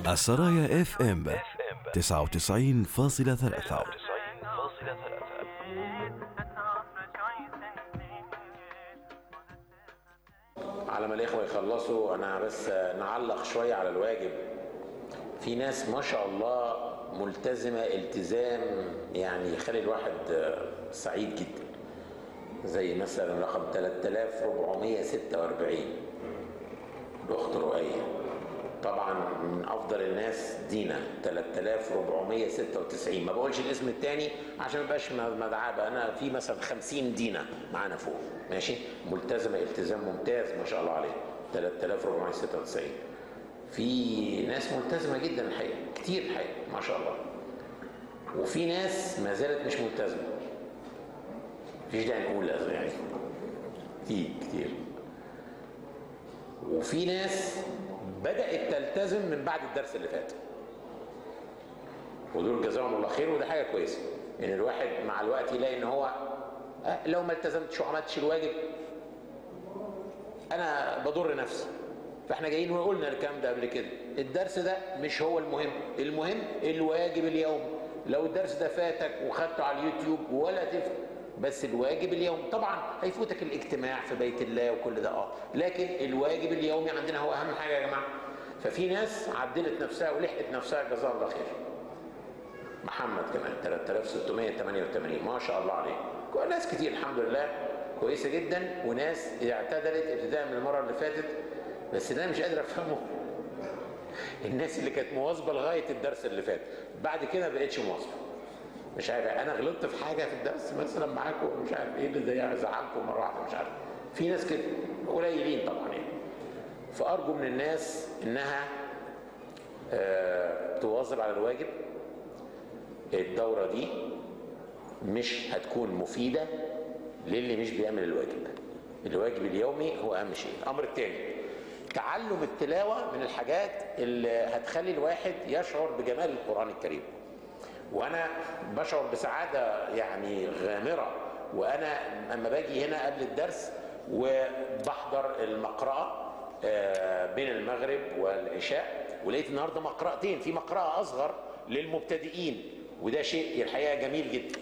السرايا اف ام 99.3 على ما الاخوه يخلصوا انا بس نعلق شويه على الواجب في ناس ما شاء الله ملتزمه التزام يعني يخلي الواحد سعيد جدا زي مثلا رقم 3446 الاخت رؤيه طبعا من افضل الناس دينا 3496 ما بقولش الاسم الثاني عشان ما يبقاش مدعاه بقى انا في مثلا 50 دينا معانا فوق ماشي ملتزمه التزام ممتاز ما شاء الله عليه 3496 في ناس ملتزمه جدا الحقيقه كتير الحقيقه ما شاء الله وفي ناس ما زالت مش ملتزمه مفيش داعي نقول يعني كتير كتير وفي ناس بدأت تلتزم من بعد الدرس اللي فات ودول جزاهم الله خير وده حاجة كويسة ان يعني الواحد مع الوقت يلاقي ان هو لو ما التزمتش وعملتش الواجب انا بضر نفسي فاحنا جايين وقلنا الكلام ده قبل كده الدرس ده مش هو المهم المهم الواجب اليومي لو الدرس ده فاتك وخدته على اليوتيوب ولا تفهم بس الواجب اليومي طبعا هيفوتك الاجتماع في بيت الله وكل ده اه لكن الواجب اليومي عندنا هو اهم حاجه يا جماعه ففي ناس عدلت نفسها ولحقت نفسها جزاها الله خير محمد كمان 3688 ما شاء الله عليه ناس كتير الحمد لله كويسه جدا وناس اعتدلت ابتداء من المره اللي فاتت بس انا مش قادر افهمه الناس اللي كانت مواظبه لغايه الدرس اللي فات بعد كده ما بقتش مواظبه مش عارف انا غلطت في حاجه في الدرس مثلا معاكم مش عارف ايه اللي زي زعلكم مره واحده مش عارف في ناس كده قليلين طبعا يعني فارجو من الناس انها آه تواظب على الواجب الدوره دي مش هتكون مفيده للي مش بيعمل الواجب الواجب اليومي هو اهم شيء الامر الثاني تعلم التلاوه من الحاجات اللي هتخلي الواحد يشعر بجمال القران الكريم وانا بشعر بسعاده يعني غامره وانا اما باجي هنا قبل الدرس وبحضر المقرأة بين المغرب والعشاء ولقيت النهارده مقرأتين في مقرأة اصغر للمبتدئين وده شيء الحقيقه جميل جدا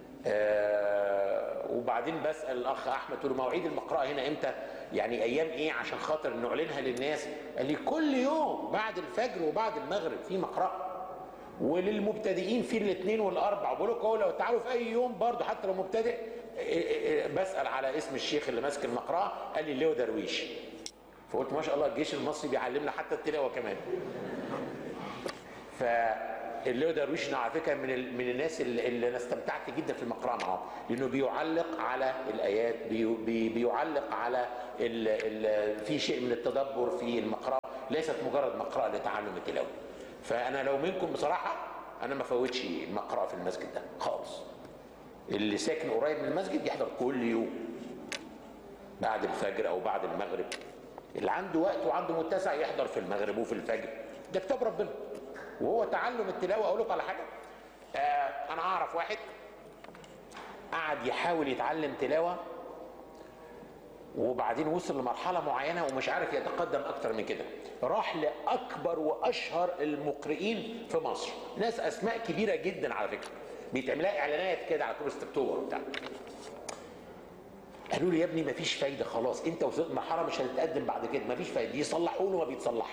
وبعدين بسال الاخ احمد قلت له مواعيد المقرأة هنا امتى يعني ايام ايه عشان خاطر نعلنها للناس قال لي كل يوم بعد الفجر وبعد المغرب في مقرأة وللمبتدئين في الاثنين والاربع بقول لكم لو تعالوا في اي يوم برضه حتى لو مبتدئ بسال على اسم الشيخ اللي ماسك المقرأة قال لي اللي درويش فقلت ما شاء الله الجيش المصري بيعلمنا حتى التلاوه كمان فاللي درويش على فكره من من الناس اللي, اللي انا استمتعت جدا في المقرأة معاه لانه بيعلق على الايات بي بي بيعلق على ال ال في شيء من التدبر في المقرأة ليست مجرد مقرأة لتعلم التلاوه فانا لو منكم بصراحه انا ما فوتش المقرأة في المسجد ده خالص اللي ساكن قريب من المسجد يحضر كل يوم بعد الفجر او بعد المغرب اللي عنده وقت وعنده متسع يحضر في المغرب وفي الفجر ده كتاب ربنا وهو تعلم التلاوه اقول لكم على حاجه آه انا اعرف واحد قعد يحاول يتعلم تلاوه وبعدين وصل لمرحلة معينة ومش عارف يتقدم أكتر من كده راح لأكبر وأشهر المقرئين في مصر ناس أسماء كبيرة جدا على فكرة بيتعمل لها إعلانات كده على كورس أكتوبر وبتاع قالوا لي يا ابني مفيش فايدة خلاص أنت وصلت مرحلة مش هتتقدم بعد كده مفيش فايدة يصلحوا له ما بيتصلحش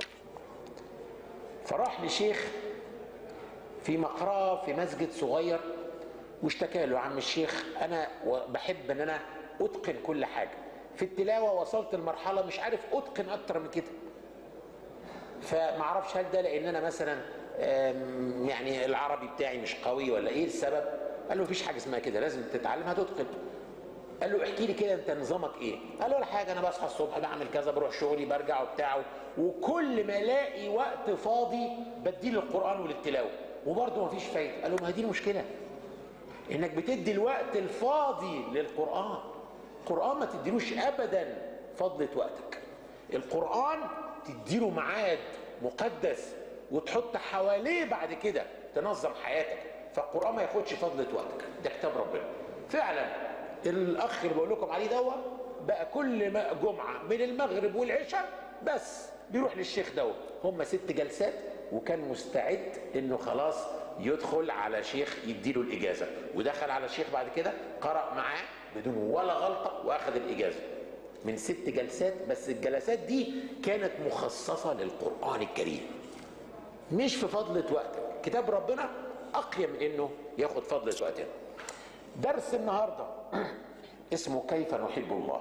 فراح لشيخ في مقرأة في مسجد صغير واشتكى له يا عم الشيخ أنا بحب إن أنا أتقن كل حاجة في التلاوه وصلت لمرحله مش عارف اتقن اكتر من كده فمعرفش هل ده لان انا مثلا يعني العربي بتاعي مش قوي ولا ايه السبب قال له مفيش حاجه اسمها كده لازم تتعلم هتتقن قال له احكي لي كده انت نظامك ايه قال له ولا حاجه انا بصحى الصبح بعمل كذا بروح شغلي برجع وبتاع وكل ما الاقي وقت فاضي بديه للقران وللتلاوه وبرضه مفيش فايده قال له ما هي دي المشكله انك بتدي الوقت الفاضي للقران القرآن ما تديلوش أبدا فضلة وقتك القرآن تديله ميعاد مقدس وتحط حواليه بعد كده تنظم حياتك فالقرآن ما ياخدش فضلة وقتك ده كتاب ربنا فعلا الأخ اللي بقول لكم عليه دوت بقى كل جمعة من المغرب والعشاء بس بيروح للشيخ دوت هم ست جلسات وكان مستعد انه خلاص يدخل على شيخ يديله الاجازه ودخل على شيخ بعد كده قرأ معاه بدون ولا غلطه واخذ الاجازه من ست جلسات بس الجلسات دي كانت مخصصه للقران الكريم مش في فضلة وقتك كتاب ربنا أقيم من إنه ياخد فضلة وقتنا درس النهاردة اسمه كيف نحب الله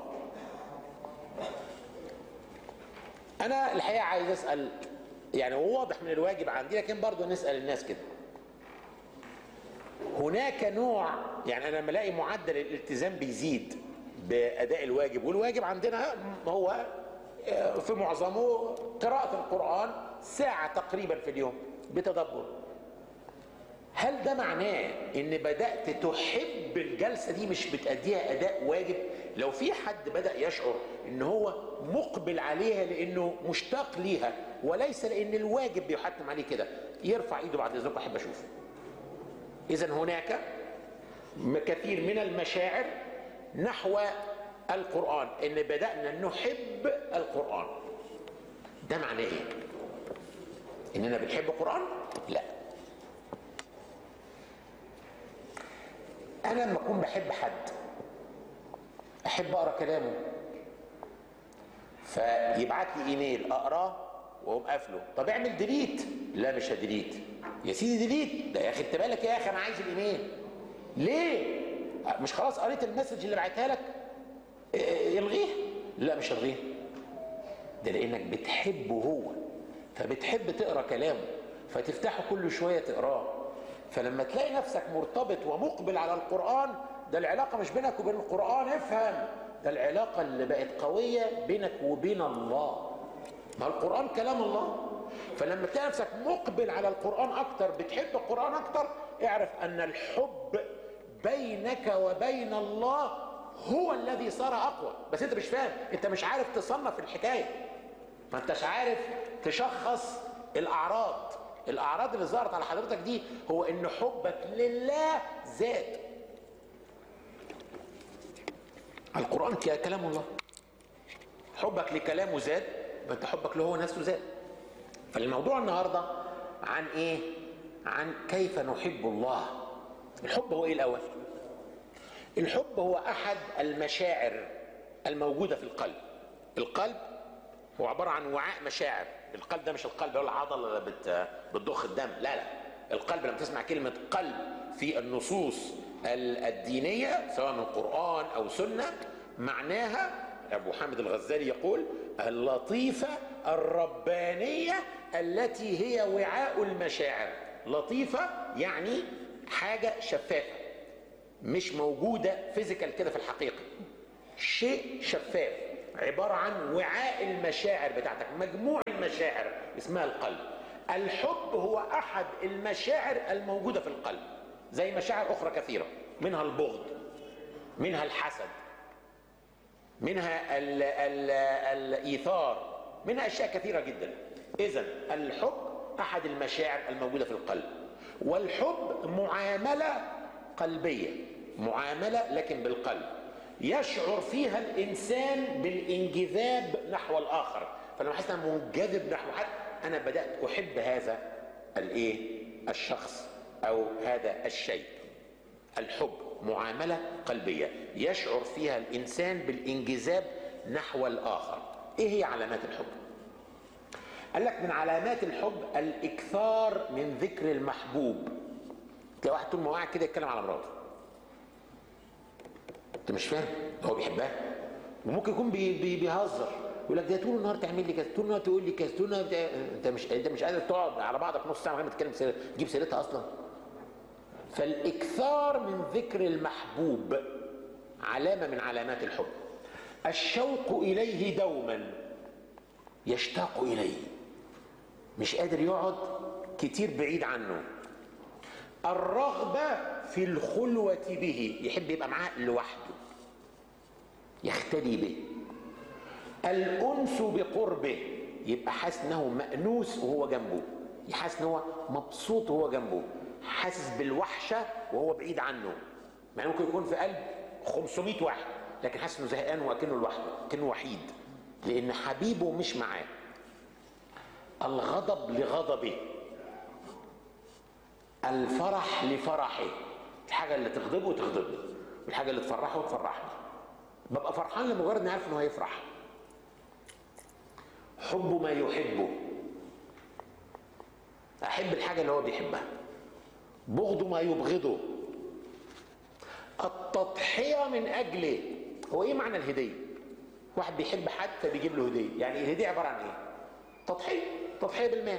أنا الحقيقة عايز أسأل يعني هو واضح من الواجب عندي لكن برضه نسأل الناس كده هناك نوع يعني أنا لما ألاقي معدل الالتزام بيزيد بأداء الواجب والواجب عندنا هو في معظمه قراءة القرآن ساعة تقريبا في اليوم بتدبر هل ده معناه ان بدأت تحب الجلسة دي مش بتأديها أداء واجب لو في حد بدأ يشعر ان هو مقبل عليها لانه مشتاق ليها وليس لان الواجب بيحتم عليه كده يرفع ايده بعد اذنكم احب اشوفه اذا هناك كثير من المشاعر نحو القرآن ان بدأنا نحب القرآن ده معناه ايه اننا بنحب القرآن لا انا لما اكون بحب حد احب اقرا كلامه فيبعت لي ايميل اقراه واقوم قافله طب اعمل ديليت لا مش هديليت يا سيدي ديليت ده يا اخي انت بالك يا اخي انا عايز الايميل ليه مش خلاص قريت المسج اللي بعتها لك الغيه لا مش الغيه ده لانك بتحبه هو فبتحب تقرا كلامه فتفتحه كل شويه تقراه فلما تلاقي نفسك مرتبط ومقبل على القران ده العلاقه مش بينك وبين القران افهم ده العلاقه اللي بقت قويه بينك وبين الله ما القران كلام الله فلما تلاقي نفسك مقبل على القران اكتر بتحب القران اكتر اعرف ان الحب بينك وبين الله هو الذي صار اقوى بس انت مش فاهم انت مش عارف تصنف الحكايه ما انتش عارف تشخص الاعراض الاعراض اللي ظهرت على حضرتك دي هو ان حبك لله زاد القران كلام الله حبك لكلامه زاد فانت حبك له هو نفسه زاد فالموضوع النهارده عن ايه عن كيف نحب الله الحب هو ايه الاول الحب هو احد المشاعر الموجوده في القلب القلب هو عباره عن وعاء مشاعر القلب ده مش القلب هو العضله اللي بت... بتضخ الدم لا لا القلب لما تسمع كلمه قلب في النصوص الدينيه سواء من قران او سنه معناها ابو حامد الغزالي يقول اللطيفه الربانيه التي هي وعاء المشاعر لطيفه يعني حاجه شفافه مش موجوده فيزيكال كده في الحقيقه شيء شفاف عباره عن وعاء المشاعر بتاعتك مجموع المشاعر اسمها القلب الحب هو احد المشاعر الموجوده في القلب زي مشاعر اخرى كثيره منها البغض منها الحسد منها ال ال الايثار منها اشياء كثيره جدا اذا الحب احد المشاعر الموجوده في القلب والحب معامله قلبيه معامله لكن بالقلب يشعر فيها الانسان بالانجذاب نحو الاخر فلما احس انا منجذب نحو حد انا بدات احب هذا الايه الشخص او هذا الشيء الحب معامله قلبيه يشعر فيها الانسان بالانجذاب نحو الاخر ايه هي علامات الحب قال لك من علامات الحب الاكثار من ذكر المحبوب تلاقي واحد طول ما قاعد كده يتكلم على مراته انت مش فاهم هو بيحبها وممكن يكون بي بي بيهزر يقول لك ده طول النهار تعمل لي كذا طول النهار تقول لي كذا طول النهار بتا... انت مش انت مش قادر تقعد على بعضك نص ساعه من غير ما تتكلم سير... تجيب سيرتها اصلا فالاكثار من ذكر المحبوب علامه من علامات الحب الشوق اليه دوما يشتاق اليه مش قادر يقعد كتير بعيد عنه الرغبه في الخلوه به يحب يبقى معاه لوحده يختلي به الانس بقربه يبقى حاسس انه مأنوس وهو جنبه يحس ان هو مبسوط وهو جنبه حاسس بالوحشه وهو بعيد عنه يعني ممكن يكون في قلب 500 واحد لكن حاسس انه زهقان وكانه لوحده كانه وحيد لان حبيبه مش معاه الغضب لغضبه الفرح لفرحه الحاجة اللي تغضبه تغضبني والحاجة اللي تفرحه تفرحني ببقى فرحان لمجرد اني عارف انه هيفرح حب ما يحبه احب الحاجة اللي هو بيحبها بغض ما يبغضه التضحية من اجله هو ايه معنى الهدية واحد بيحب حد فبيجيب له هدية يعني الهدية عبارة عن ايه تضحية تضحية بالمال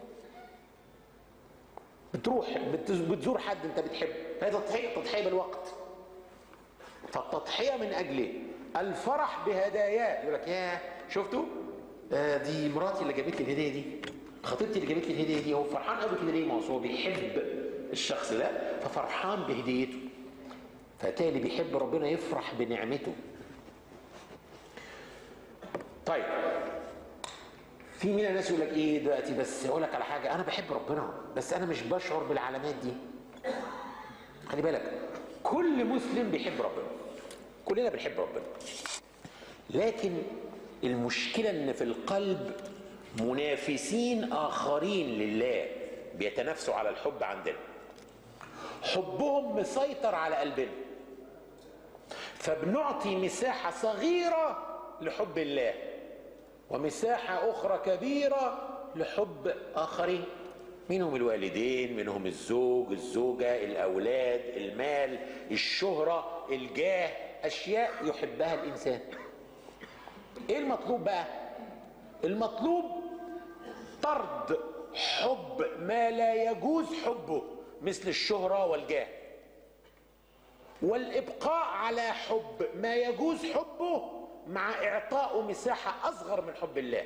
بتروح بتزور حد انت بتحبه فهي تضحية تضحية بالوقت فالتضحية من أجله الفرح بهداياه يقول لك يا شفتوا آه دي مراتي اللي جابت لي الهدية دي خطيبتي اللي جابت لي الهدية دي هو فرحان قوي كده ليه ما هو بيحب الشخص ده ففرحان بهديته فبالتالي بيحب ربنا يفرح بنعمته طيب في من الناس يقول لك ايه دلوقتي بس اقول لك على حاجه انا بحب ربنا بس انا مش بشعر بالعلامات دي خلي بالك كل مسلم بيحب ربنا كلنا بنحب ربنا لكن المشكله ان في القلب منافسين اخرين لله بيتنافسوا على الحب عندنا حبهم مسيطر على قلبنا فبنعطي مساحه صغيره لحب الله ومساحة أخرى كبيرة لحب آخرين منهم الوالدين منهم الزوج الزوجة الأولاد المال الشهرة الجاه أشياء يحبها الإنسان إيه المطلوب بقى المطلوب طرد حب ما لا يجوز حبه مثل الشهرة والجاه والإبقاء على حب ما يجوز حبه مع إعطائه مساحة أصغر من حب الله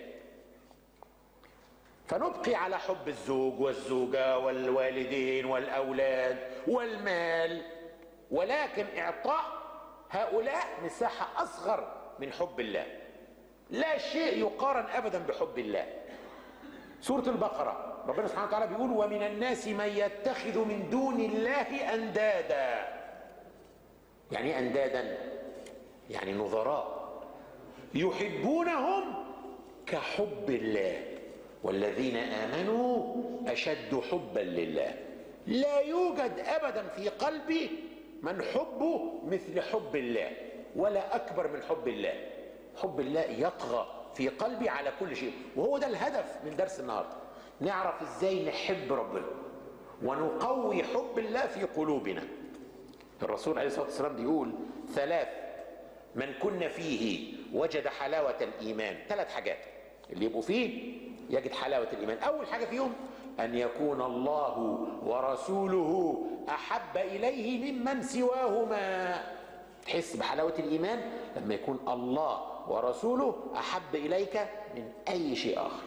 فنبقي على حب الزوج والزوجة والوالدين والأولاد والمال ولكن إعطاء هؤلاء مساحة أصغر من حب الله لا شيء يقارن أبدا بحب الله سورة البقرة ربنا سبحانه وتعالى بيقول ومن الناس من يتخذ من دون الله أندادا يعني أندادا يعني نظراء يحبونهم كحب الله والذين امنوا اشد حبا لله لا يوجد ابدا في قلبي من حبه مثل حب الله ولا اكبر من حب الله حب الله يطغى في قلبي على كل شيء وهو ده الهدف من درس النهارده نعرف ازاي نحب ربنا ونقوي حب الله في قلوبنا الرسول عليه الصلاه والسلام بيقول ثلاث من كن فيه وجد حلاوة الإيمان ثلاث حاجات اللي يبقوا فيه يجد حلاوة الإيمان أول حاجة فيهم أن يكون الله ورسوله أحب إليه ممن سواهما تحس بحلاوة الإيمان لما يكون الله ورسوله أحب إليك من أي شيء آخر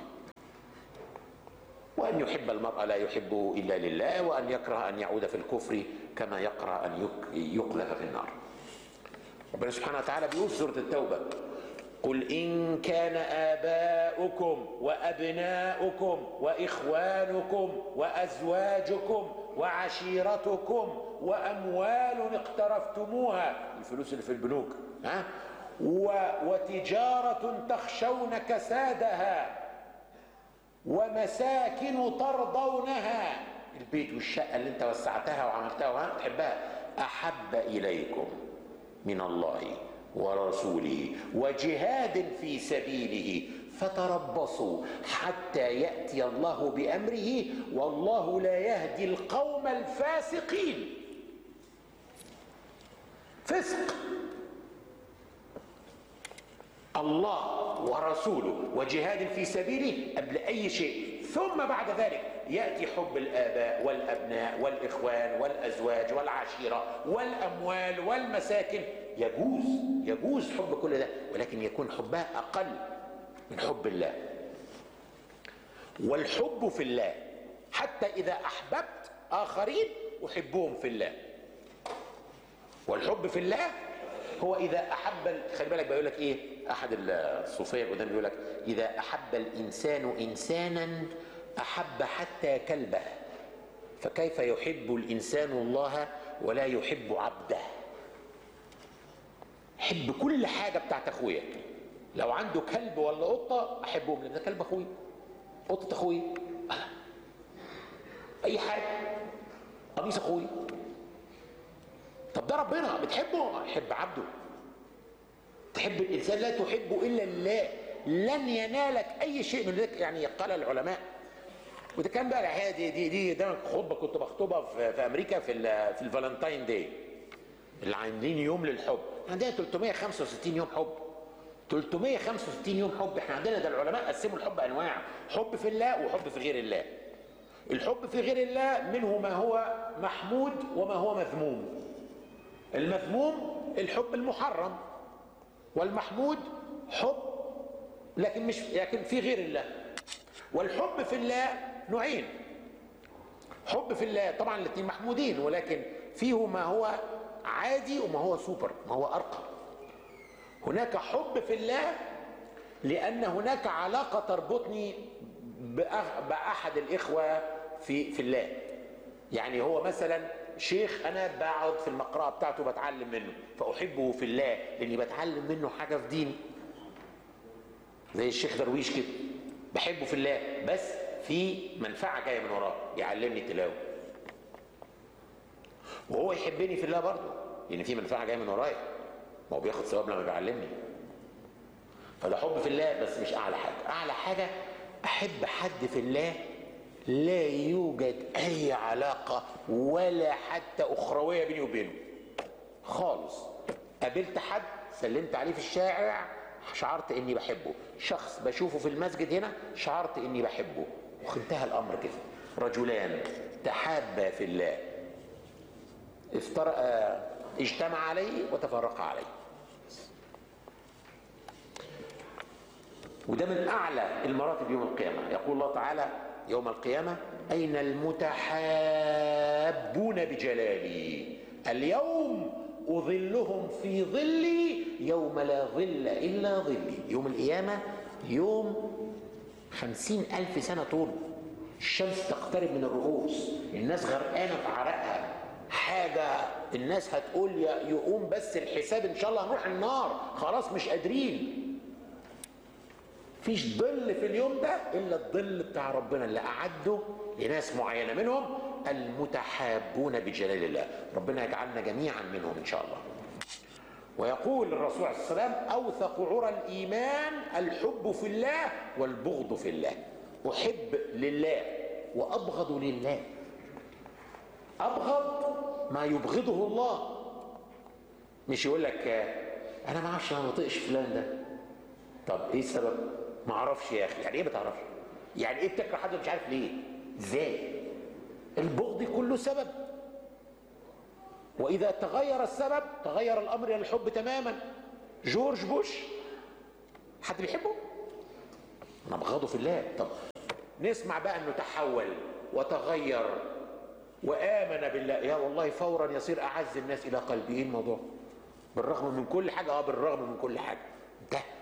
وأن يحب المرء لا يحبه إلا لله وأن يكره أن يعود في الكفر كما يكره أن يقذف في النار ربنا سبحانه وتعالى بيقول في سورة التوبة قل إن كان آباؤكم وأبناؤكم وإخوانكم وأزواجكم وعشيرتكم وأموال اقترفتموها الفلوس اللي في البنوك ها و... وتجارة تخشون كسادها ومساكن ترضونها البيت والشقة اللي انت وسعتها وعملتها وها تحبها أحب إليكم من الله ورسوله وجهاد في سبيله فتربصوا حتى ياتي الله بامره والله لا يهدي القوم الفاسقين فسق الله ورسوله وجهاد في سبيله قبل اي شيء ثم بعد ذلك ياتي حب الاباء والابناء والاخوان والازواج والعشيره والاموال والمساكن يجوز يجوز حب كل ده ولكن يكون حبها اقل من حب الله والحب في الله حتى اذا احببت اخرين احبهم في الله والحب في الله هو اذا احب خلي بالك بيقول لك ايه احد الصوفيه القدام بيقول لك اذا احب الانسان انسانا احب حتى كلبه فكيف يحب الانسان الله ولا يحب عبده حب كل حاجه بتاعت اخويا لو عنده كلب ولا قطه احبهم لان ده كلب اخويا قطه اخوي اي حاجه قميص اخوي طب ده ربنا بتحبه حب عبده تحب الانسان لا تحبه الا الله لن ينالك اي شيء من ذلك يعني قال العلماء وده كان بقى الحقيقه دي دي دي ده خطبه كنت بخطبها في, في امريكا في ال في الفالنتاين داي اللي عاملين يوم للحب عندنا 365 يوم حب 365 يوم حب احنا عندنا ده العلماء قسموا الحب انواع حب في الله وحب في غير الله الحب في غير الله منه ما هو محمود وما هو مذموم المذموم الحب المحرم والمحمود حب لكن مش لكن في غير الله والحب في الله نوعين حب في الله طبعا الاثنين محمودين ولكن فيه ما هو عادي وما هو سوبر ما هو ارقى هناك حب في الله لان هناك علاقه تربطني باحد الاخوه في في الله يعني هو مثلا شيخ انا بقعد في المقرأة بتاعته بتعلم منه فاحبه في الله لاني بتعلم منه حاجه في ديني زي الشيخ درويش كده بحبه في الله بس في منفعه جايه من وراه يعلمني تلاوه وهو يحبني في الله برضه لان في منفعه جايه من ورايا ما هو بياخد ثواب لما بيعلمني فده حب في الله بس مش اعلى حاجه اعلى حاجه احب حد في الله لا يوجد اي علاقه ولا حتى اخرويه بيني وبينه خالص قابلت حد سلمت عليه في الشارع شعرت اني بحبه شخص بشوفه في المسجد هنا شعرت اني بحبه وانتهى الامر كده رجلان تحابا في الله افترقا اجتمع عليه وتفرقا عليه وده من اعلى المراتب يوم القيامه يقول الله تعالى يوم القيامه اين المتحابون بجلالي اليوم أظلهم في ظلي يوم لا ظل إلا ظلي يوم القيامة يوم خمسين ألف سنة طول الشمس تقترب من الرؤوس الناس غرقانة في عرقها حاجة الناس هتقول يقوم بس الحساب إن شاء الله هنروح النار خلاص مش قادرين فيش ظل في اليوم ده إلا الظل بتاع ربنا اللي أعده لناس معينة منهم المتحابون بجلال الله ربنا يجعلنا جميعا منهم ان شاء الله ويقول الرسول عليه السلام اوثق عرى الايمان الحب في الله والبغض في الله احب لله وابغض لله ابغض ما يبغضه الله مش يقول لك انا ما اعرفش انا ما بطيقش فلان ده طب ايه السبب ما اعرفش يا اخي يعني ايه ما تعرفش يعني ايه بتكره حد مش عارف ليه ازاي البغض كله سبب واذا تغير السبب تغير الامر الى الحب تماما جورج بوش حد بيحبه انا بغضه في الله طب نسمع بقى انه تحول وتغير وامن بالله يا والله فورا يصير اعز الناس الى قلبي ايه الموضوع بالرغم من كل حاجه اه بالرغم من كل حاجه ده